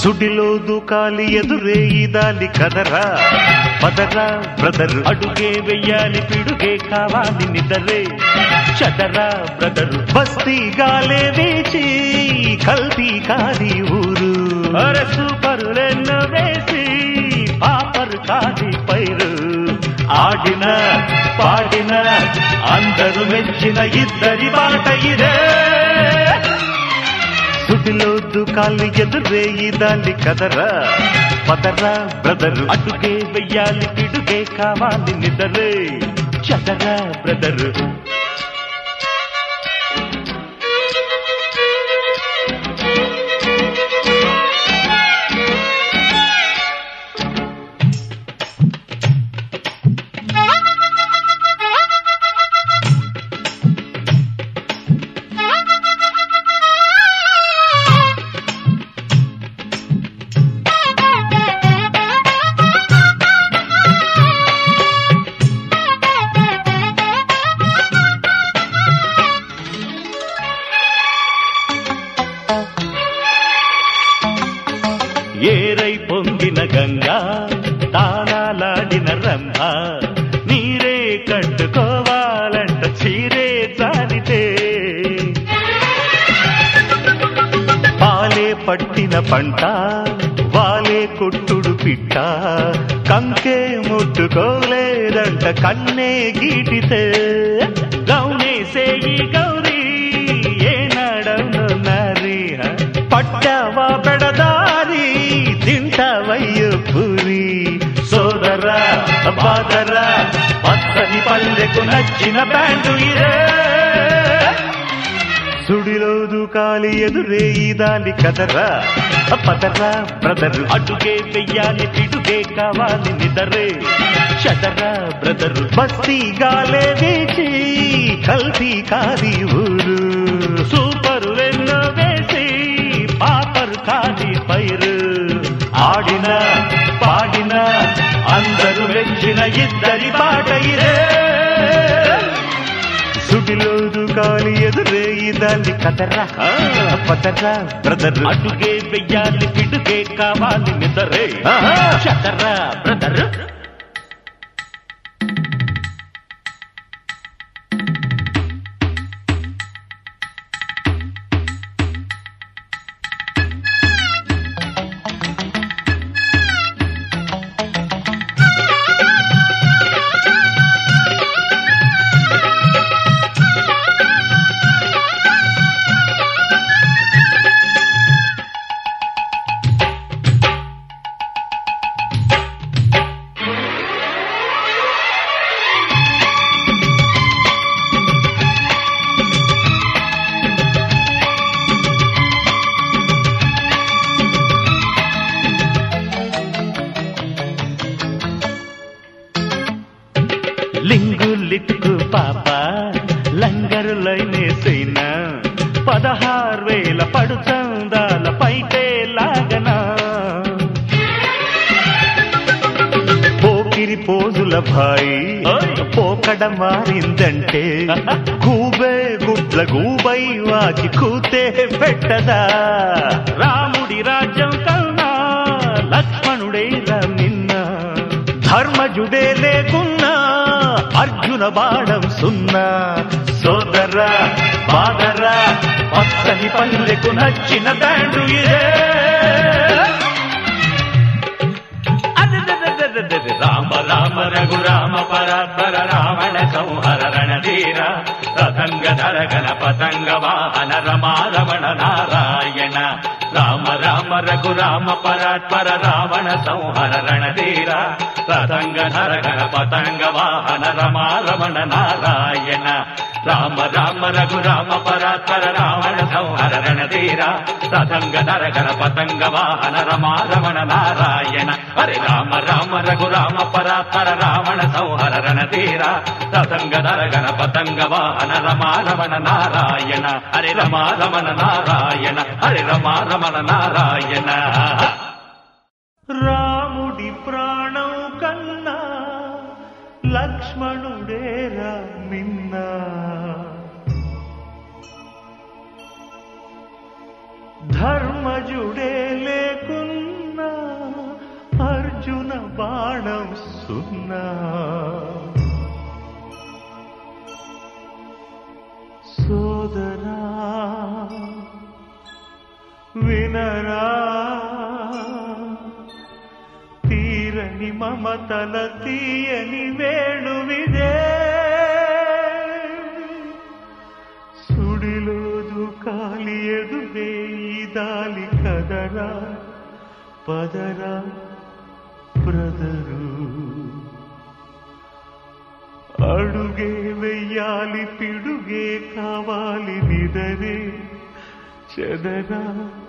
సుడిలో దూకాలి ఎదురే ఈదాలి కదరా పదరా బ్రదర్ అడుగే వెయ్యాలి పిడుగే కావాలి నిదరే చదరా బ్రదర్ బస్తీ గాలే వేచి కల్తీ కాది ఊరు అరే సూపర్ రెన్ను వేసి పాపర్ కాది పైరు ఆడిన పాడిన అందరూ మెచ్చిన ఇద్దరి బాట ఇదే సుడిలో దుకాలి ఎదురే ఈదాలి కదరా పదరా బ్రదర్ అటుకే వెయ్యాలి పిడుగే కావాలి నిదరే చదరా బ్రదర్ ఏరై పొంగిన గంగా తానాలాడిన రంభ నీరే కట్టుకోవాలంట చీరే జారితే పాలే పట్టిన పంట వాలే కొట్టుడు పిట్ట కంకే ముట్టుకోలేదంట కన్నే గీటితే గౌనేసే ఈ గౌరీ ఏనాడవును నారి పట్టవా పెడదారి తింటవయ్యు పూరి సోదరా బాదరా పచ్చని పల్లెకు నచ్చిన బ్యాండు ఇదే సుడిలో దూకాలి ఎదురే ఈదాలి కదరా పదరా బ్రదర్ అటుకే వెయ్యాలి పిడుగే కావాలి నిదరే చదరా బ్రదర్ బస్తీ గాలే వేచి కల్తీ కాది ఊరు సూపరు ఎన్నో వేసి పాపరు కాది పైరు ఆడిన పాడిన అందరూ మెచ్చిన ఇద్దరి పాట ఇదే సుడిలో దూకాలి ఎదురే ఈదాలి కదరా పదరా బ్రదర్ అటుకే వెయ్యాలి పిడుగే కావాలి నిదరే చదరా బ్రదర్ లింగు లిట్కు పాప లంగరులైనేసైనా పదహారు వేల పడుచందాల పైటే లాగనా పోకిరి పోజుల భాయి పోకడ మారిందంటే గూబే గుడ్ల గూబై వాకి కూతే పెట్టదా రాముడి రాజ్యం కన్నా లక్ష్మణుడే నిన్న ధర్మజుడే లేకున్నా అర్జున బాణం సున్నా సోదరా బాదరా పచ్చని పల్లెకు నచ్చిన బ్యాండు ఇదే అరెరెరెరెరెరె. రామ రామ రఘు రామ పరాత్పర రావణ సంహర రణధీర రతంగ ధరగణ పతంగ వాహన రమా రమణ నారాయణ రామ రామ రఘు రామ పరాత్పర రావణ సంహర రణధీర రతంగ ధరగణ పతంగ వాహన రమా రమణ నారాయణ రామ రామ రఘు రామ పరాత్పర రావణ సంహర రణధీర రతంగ ధరగణ పతంగ వాహన రమా రమణ నారాయణ హరే రామ రామ రఘు రామ పరాత్పర రావణ సంహర రణధీర రతంగ ధరగణ పతంగ వాహన రమా రమణ నారాయణ హరే రమా రమణ నారాయణ హరే రమా రమణ నారాయణ రాముడి ప్రాణం కన్నా లక్ష్మణుడేరా మిన్న ధర్మజుడే లేకున్నా బాణం సున్నా సోదరా వినరా తీరని మమతల తీయని వేణువిదే సుడిలోదు కాలి ఎదురే ఈ దాలి కదరా పదరా బ్రదరు అడుగే వెయ్యాలి పిడుగే కావాలి నిదరే చెదరా